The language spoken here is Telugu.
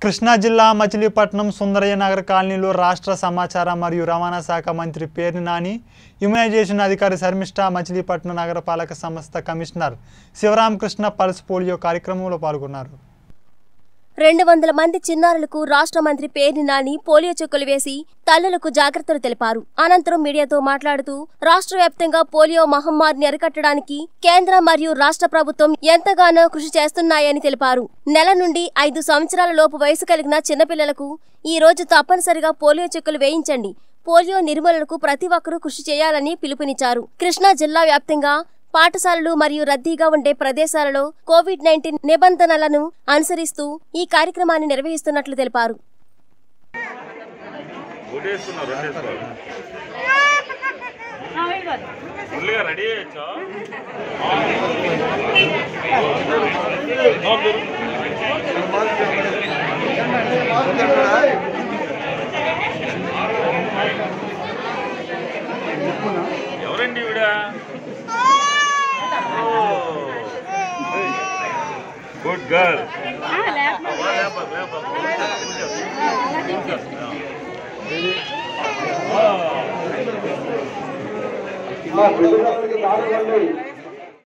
కృష్ణా జిల్లా మచిలీపట్నం సుందరయ్య నగర్ కాలనీలో రాష్ట్ర సమాచార మరియు రవాణా శాఖ మంత్రి పేర్ని నాని ఇమ్యునైజేషన్ అధికారి శర్మిష్ఠ మచిలీపట్నం నగరపాలక సంస్థ కమిషనర్ శివరామకృష్ణ పల్స్ పోలియో కార్యక్రమంలో పాల్గొన్నారు రెండు వందల మంది చిన్నారులకు రాష్ట్ర మంత్రి పేర్ని నాని పోలియో చుక్కలు వేసి తల్లులకు జాగ్రత్తలు తెలిపారు అనంతరం మీడియాతో మాట్లాడుతూ రాష్ట్ర వ్యాప్తంగా పోలియో మహమ్మారిని అరికట్టడానికి కేంద్ర మరియు రాష్ట్ర ప్రభుత్వం ఎంతగానో కృషి చేస్తున్నాయని తెలిపారు నెల నుండి ఐదు సంవత్సరాల లోపు వయసు కలిగిన చిన్నపిల్లలకు ఈ రోజు తప్పనిసరిగా పోలియో చుక్కలు వేయించండి పోలియో నిర్మూలనకు ప్రతి ఒక్కరూ కృషి చేయాలని పిలుపునిచ్చారు కృష్ణా జిల్లా వ్యాప్తంగా పాఠశాలలు మరియు రద్దీగా ఉండే ప్రదేశాలలో కోవిడ్ నైన్టీన్ నిబంధనలను అనుసరిస్తూ ఈ కార్యక్రమాన్ని నిర్వహిస్తున్నట్లు తెలిపారు ఒకటేస్తున్నారు రెండేసుకోవాలి ఫుల్గా రెడీ అయ్యొచ్చా ఎవరండి ఈవిడ గుడ్ గర్ల్ మా పిల్లలకి దారి ఇవ్వండి